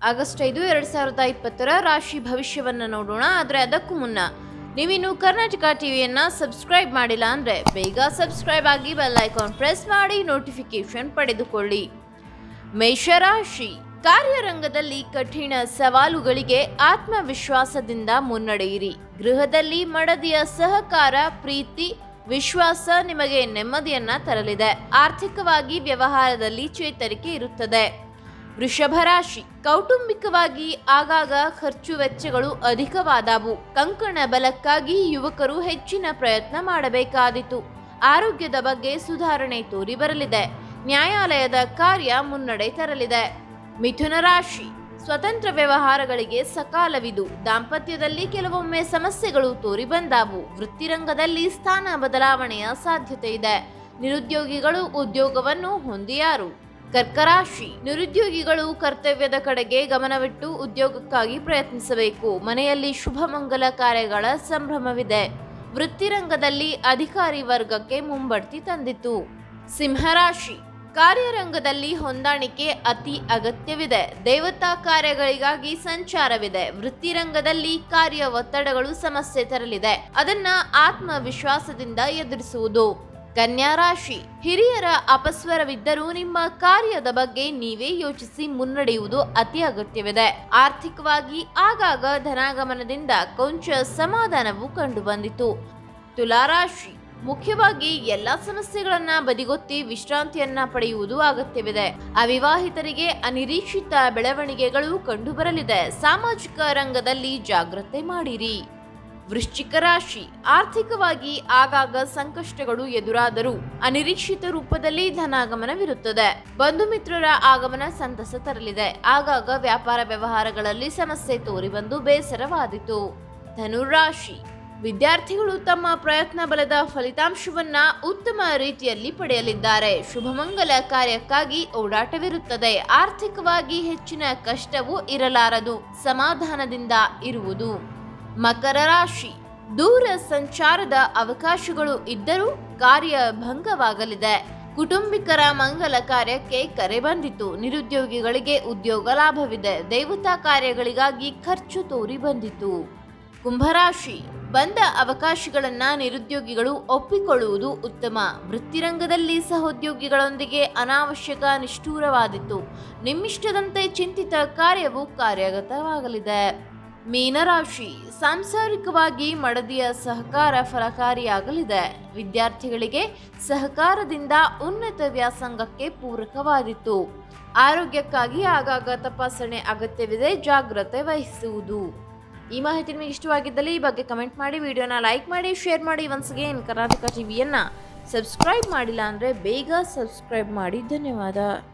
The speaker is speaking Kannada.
ಆಗಸ್ಟ್ ಐದು ಎರಡು ಸಾವಿರದ ಇಪ್ಪತ್ತರ ರಾಶಿ ಭವಿಷ್ಯವನ್ನು ನೋಡೋಣ ಆದರೆ ಅದಕ್ಕೂ ಮುನ್ನ ನೀವಿನ್ನು ಕರ್ನಾಟಕ ಟಿವಿಯನ್ನ ಸಬ್ಸ್ಕ್ರೈಬ್ ಮಾಡಿಲ್ಲ ಅಂದರೆ ಬೇಗ ಸಬ್ಸ್ಕ್ರೈಬ್ ಆಗಿ ಬೆಲ್ ಐಕಾನ್ ಪ್ರೆಸ್ ಮಾಡಿ ನೋಟಿಫಿಕೇಶನ್ ಪಡೆದುಕೊಳ್ಳಿ ಮೇಷರಾಶಿ ಕಾರ್ಯರಂಗದಲ್ಲಿ ಕಠಿಣ ಸವಾಲುಗಳಿಗೆ ಆತ್ಮವಿಶ್ವಾಸದಿಂದ ಮುನ್ನಡೆಯಿರಿ ಗೃಹದಲ್ಲಿ ಮಡದಿಯ ಸಹಕಾರ ಪ್ರೀತಿ ವಿಶ್ವಾಸ ನಿಮಗೆ ನೆಮ್ಮದಿಯನ್ನ ತರಲಿದೆ ಆರ್ಥಿಕವಾಗಿ ವ್ಯವಹಾರದಲ್ಲಿ ಚೇತರಿಕೆ ಇರುತ್ತದೆ ವೃಷಭ ರಾಶಿ ಕೌಟುಂಬಿಕವಾಗಿ ಆಗಾಗ ಖರ್ಚು ವೆಚ್ಚಗಳು ಅಧಿಕವಾದವು ಕಂಕಣ ಬಲಕ್ಕಾಗಿ ಯುವಕರು ಹೆಚ್ಚಿನ ಪ್ರಯತ್ನ ಮಾಡಬೇಕಾದೀತು ಆರೋಗ್ಯದ ಬಗ್ಗೆ ಸುಧಾರಣೆ ತೋರಿ ಬರಲಿದೆ ನ್ಯಾಯಾಲಯದ ಕಾರ್ಯ ಮುನ್ನಡೆ ತರಲಿದೆ ಮಿಥುನ ರಾಶಿ ಸ್ವತಂತ್ರ ವ್ಯವಹಾರಗಳಿಗೆ ಸಕಾಲವಿದು ದಾಂಪತ್ಯದಲ್ಲಿ ಕೆಲವೊಮ್ಮೆ ಸಮಸ್ಯೆಗಳು ತೋರಿ ಬಂದಾವು ವೃತ್ತಿರಂಗದಲ್ಲಿ ಸ್ಥಾನ ಬದಲಾವಣೆಯ ಸಾಧ್ಯತೆ ಇದೆ ನಿರುದ್ಯೋಗಿಗಳು ಉದ್ಯೋಗವನ್ನು ಹೊಂದಿಯಾರು ಕರ್ಕರಾಶಿ ನಿರುದ್ಯೋಗಿಗಳು ಕರ್ತವ್ಯದ ಕಡೆಗೆ ಗಮನವಿಟ್ಟು ಉದ್ಯೋಗಕ್ಕಾಗಿ ಪ್ರಯತ್ನಿಸಬೇಕು ಮನೆಯಲ್ಲಿ ಶುಭ ಮಂಗಲ ಕಾರ್ಯಗಳ ಸಂಭ್ರಮವಿದೆ ವೃತ್ತಿರಂಗದಲ್ಲಿ ಅಧಿಕಾರಿ ವರ್ಗಕ್ಕೆ ಮುಂಬಡ್ತಿ ತಂದಿತು ಸಿಂಹರಾಶಿ ಕಾರ್ಯರಂಗದಲ್ಲಿ ಹೊಂದಾಣಿಕೆ ಅತಿ ಅಗತ್ಯವಿದೆ ದೇವತಾ ಕಾರ್ಯಗಳಿಗಾಗಿ ಸಂಚಾರವಿದೆ ವೃತ್ತಿರಂಗದಲ್ಲಿ ಕಾರ್ಯ ಒತ್ತಡಗಳು ಸಮಸ್ಯೆ ತರಲಿದೆ ಅದನ್ನ ಆತ್ಮವಿಶ್ವಾಸದಿಂದ ಎದುರಿಸುವುದು ಕನ್ಯಾ ರಾಶಿ ಹಿರಿಯರ ಅಪಸ್ವರವಿದ್ದರೂ ನಿಮ್ಮ ಕಾರ್ಯದ ಬಗ್ಗೆ ನೀವೇ ಯೋಚಿಸಿ ಮುನ್ನಡೆಯುವುದು ಅತಿ ಅಗತ್ಯವಿದೆ ಆರ್ಥಿಕವಾಗಿ ಆಗಾಗ ಧನಾಗಮನದಿಂದ ಕೊಂಚ ಸಮಾಧಾನವು ಕಂಡುಬಂದಿತು ತುಲಾರಾಶಿ ಮುಖ್ಯವಾಗಿ ಎಲ್ಲಾ ಸಮಸ್ಯೆಗಳನ್ನ ಬದಿಗೊತ್ತಿ ವಿಶ್ರಾಂತಿಯನ್ನ ಪಡೆಯುವುದು ಅಗತ್ಯವಿದೆ ಅವಿವಾಹಿತರಿಗೆ ಅನಿರೀಕ್ಷಿತ ಬೆಳವಣಿಗೆಗಳು ಕಂಡುಬರಲಿದೆ ಸಾಮಾಜಿಕ ರಂಗದಲ್ಲಿ ಜಾಗ್ರತೆ ಮಾಡಿರಿ ವೃಶ್ಚಿಕ ರಾಶಿ ಆರ್ಥಿಕವಾಗಿ ಆಗಾಗ ಸಂಕಷ್ಟಗಳು ಎದುರಾದರೂ ಅನಿರೀಕ್ಷಿತ ರೂಪದಲ್ಲಿ ಧನಾಗಮನವಿರುತ್ತದೆ ಬಂಧು ಮಿತ್ರರ ಆಗಮನ ಸಂತಸ ತರಲಿದೆ ಆಗಾಗ ವ್ಯಾಪಾರ ವ್ಯವಹಾರಗಳಲ್ಲಿ ಸಮಸ್ಯೆ ತೋರಿಬಂದು ಬೇಸರವಾದಿತು ಧನುರಾಶಿ ವಿದ್ಯಾರ್ಥಿಗಳು ತಮ್ಮ ಪ್ರಯತ್ನ ಬಲದ ಫಲಿತಾಂಶವನ್ನ ಉತ್ತಮ ರೀತಿಯಲ್ಲಿ ಪಡೆಯಲಿದ್ದಾರೆ ಶುಭಮಂಗಲ ಕಾರ್ಯಕ್ಕಾಗಿ ಓಡಾಟವಿರುತ್ತದೆ ಆರ್ಥಿಕವಾಗಿ ಹೆಚ್ಚಿನ ಕಷ್ಟವೂ ಇರಲಾರದು ಸಮಾಧಾನದಿಂದ ಇರುವುದು ಮಕರ ರಾಶಿ ದೂರ ಸಂಚಾರದ ಅವಕಾಶಗಳು ಇದ್ದರೂ ಕಾರ್ಯ ಭಂಗವಾಗಲಿದೆ ಕುಟುಂಬಿಕರ ಮಂಗಲ ಕಾರ್ಯಕ್ಕೆ ಕರೆ ಬಂದಿತು ನಿರುದ್ಯೋಗಿಗಳಿಗೆ ಉದ್ಯೋಗ ಲಾಭವಿದೆ ದೇವತಾ ಕಾರ್ಯಗಳಿಗಾಗಿ ಖರ್ಚು ತೋರಿ ಬಂದಿತು ಕುಂಭರಾಶಿ ಬಂದ ಅವಕಾಶಗಳನ್ನ ನಿರುದ್ಯೋಗಿಗಳು ಒಪ್ಪಿಕೊಳ್ಳುವುದು ಉತ್ತಮ ವೃತ್ತಿರಂಗದಲ್ಲಿ ಸಹೋದ್ಯೋಗಿಗಳೊಂದಿಗೆ ಅನಾವಶ್ಯಕ ನಿಷ್ಠೂರವಾದಿತ್ತು ನಿಮ್ಮಿಷ್ಟದಂತೆ ಚಿಂತಿತ ಕಾರ್ಯವು ಕಾರ್ಯಗತವಾಗಲಿದೆ ಮೀನರಾಶಿ ಸಾಂಸಾರಿಕವಾಗಿ ಮಡದಿಯ ಸಹಕಾರ ಫಲಕಾರಿಯಾಗಲಿದೆ ವಿದ್ಯಾರ್ಥಿಗಳಿಗೆ ಸಹಕಾರದಿಂದ ಉನ್ನತ ವ್ಯಾಸಂಗಕ್ಕೆ ಪೂರಕವಾದಿತ್ತು ಆರೋಗ್ಯಕ್ಕಾಗಿ ಆಗಾಗ ತಪಾಸಣೆ ಅಗತ್ಯವಿದೆ ಜಾಗ್ರತೆ ವಹಿಸುವುದು ಈ ಮಾಹಿತಿ ನಿಮಗೆ ಇಷ್ಟವಾಗಿದ್ದಲ್ಲಿ ಈ ಬಗ್ಗೆ ಕಮೆಂಟ್ ಮಾಡಿ ವಿಡಿಯೋನ ಲೈಕ್ ಮಾಡಿ ಶೇರ್ ಮಾಡಿ ಒನ್ಸ್ ಅಗೇನ್ ಕರ್ನಾಟಕ ಟಿವಿಯನ್ನು ಸಬ್ಸ್ಕ್ರೈಬ್ ಮಾಡಿಲ್ಲ ಅಂದರೆ ಬೇಗ ಸಬ್ಸ್ಕ್ರೈಬ್ ಮಾಡಿ ಧನ್ಯವಾದ